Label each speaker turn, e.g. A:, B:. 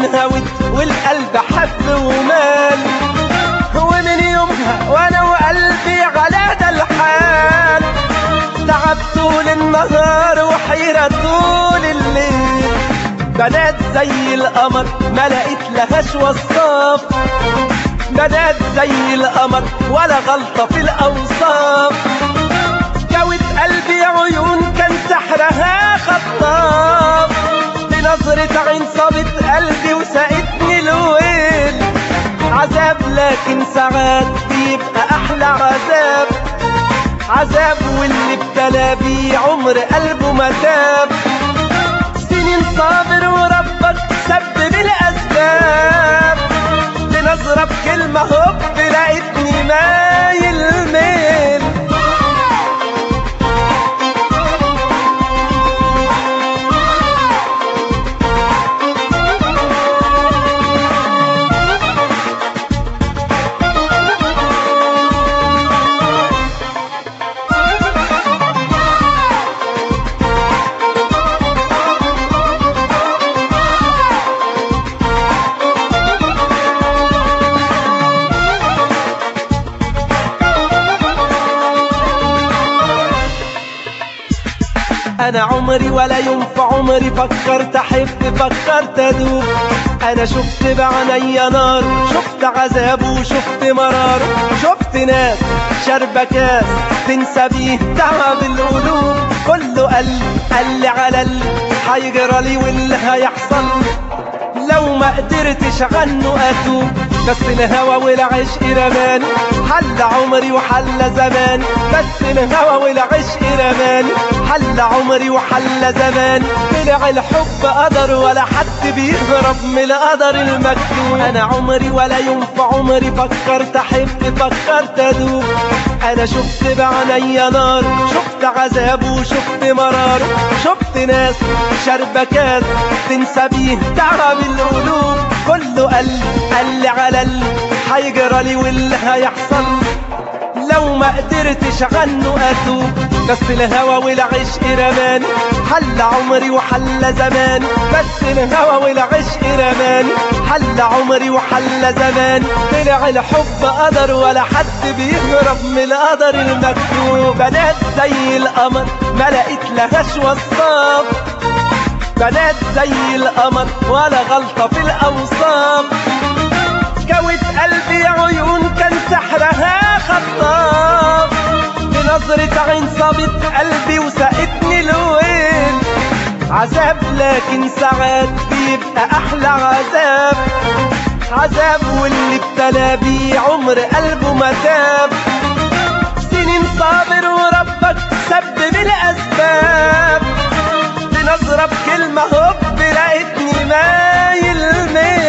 A: انهوت والقلب حب ومال ومن يومها وانا وقلبي على ده الحال تعب طول النهار وحيرة طول الليل بنات زي القمر ما لقيت لهاش وصاف بنات زي القمر ولا غلطة في الأوصاف جوت قلبي عيون كان سحرها خطاف بنظرة عين صابت قلبي وسقتني الويل عذاب لكن ساعات بيبقى أحلى عذاب عذاب واللي ابتلى بيه عمر قلبه ما تاب سنين صابر وربك سبب الأسباب بنظرة بكلمة هوب لقيتني مايل ميل انا عمري ولا يوم في عمري فكرت احب فكرت ادوب انا شفت بعينيا نار شفت عذاب وشفت مرار شفت ناس شاربة كاس تنسى بيه تعب القلوب كله قال قال لي على اللي هيجرى لي واللي هيحصل لو ما قدرتش عنه اتوب بس الهوى والعشق رماني حل عمري وحل زماني بس الهوى والعشق رماني حل عمري وحل زماني طلع الحب قدر ولا حد بيهرب من القدر المكتوب انا عمري ولا يوم في عمري فكرت احب فكرت ادوب انا شفت بعينيا نار شفت عذاب وشفت مرار شفت ناس شاربة كاس تنسى بيه تعب القلوب كله قال قال لي على اللي هيجرى لي واللي هيحصل لو ما قدرتش عنه اتوب بس الهوى والعشق رماني حل عمري وحل زماني بس الهوى والعشق رماني حل عمري وحل زماني طلع الحب قدر ولا حد بيهرب من القدر المكتوب بنات زي القمر ما لقيت لهاش وصاف بنات زي القمر ولا غلطة في الأوصاف جوت قلبي عيون كان سحرها خطاف بنظرة عين صابت قلبي وسقتني الويل عذاب لكن ساعات بيبقى أحلى عذاب عذاب واللي ابتلى بيه عمر قلبه ما تاب سنين صابر وربك سبب الأسباب بنظرة بكلمة هوب لقيتني مايل ميل